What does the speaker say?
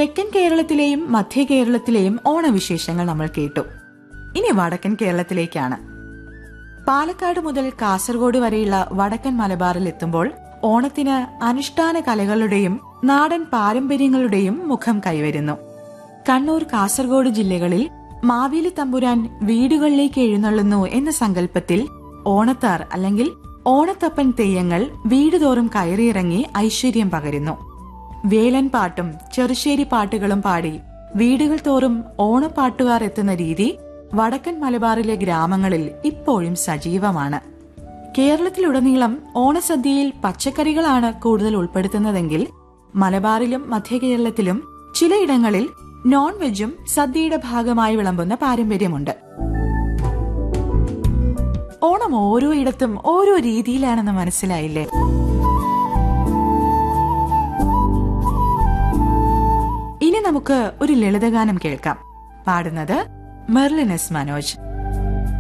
തെക്കൻ കേരളത്തിലെയും മധ്യ കേരളത്തിലെയും ഓണവിശേഷങ്ങൾ നമ്മൾ കേട്ടു ഇനി വടക്കൻ കേരളത്തിലേക്കാണ് പാലക്കാട് മുതൽ കാസർഗോഡ് വരെയുള്ള വടക്കൻ മലബാറിൽ എത്തുമ്പോൾ ഓണത്തിന് അനുഷ്ഠാന കലകളുടെയും നാടൻ പാരമ്പര്യങ്ങളുടെയും മുഖം കൈവരുന്നു കണ്ണൂർ കാസർഗോഡ് ജില്ലകളിൽ മാവേലി തമ്പുരാൻ വീടുകളിലേക്ക് എഴുന്നള്ളുന്നു എന്ന സങ്കല്പത്തിൽ ഓണത്താർ അല്ലെങ്കിൽ ഓണത്തപ്പൻ തെയ്യങ്ങൾ വീടുതോറും കയറിയിറങ്ങി ഐശ്വര്യം പകരുന്നു വേലൻ പാട്ടും ചെറുശ്ശേരി പാട്ടുകളും പാടി വീടുകൾ തോറും ഓണപ്പാട്ടുകാർ എത്തുന്ന രീതി വടക്കൻ മലബാറിലെ ഗ്രാമങ്ങളിൽ ഇപ്പോഴും സജീവമാണ് കേരളത്തിലുടനീളം ഓണസദ്യയിൽ പച്ചക്കറികളാണ് കൂടുതൽ ഉൾപ്പെടുത്തുന്നതെങ്കിൽ മലബാറിലും മധ്യകേരളത്തിലും ചിലയിടങ്ങളിൽ നോൺ വെജും സദ്യയുടെ ഭാഗമായി വിളമ്പുന്ന പാരമ്പര്യമുണ്ട് ഓണം ഓരോ ഇടത്തും ഓരോ രീതിയിലാണെന്ന് മനസ്സിലായില്ലേ ഇനി നമുക്ക് ഒരു ലളിതഗാനം കേൾക്കാം പാടുന്നത് മെർലിനസ് മനോജ്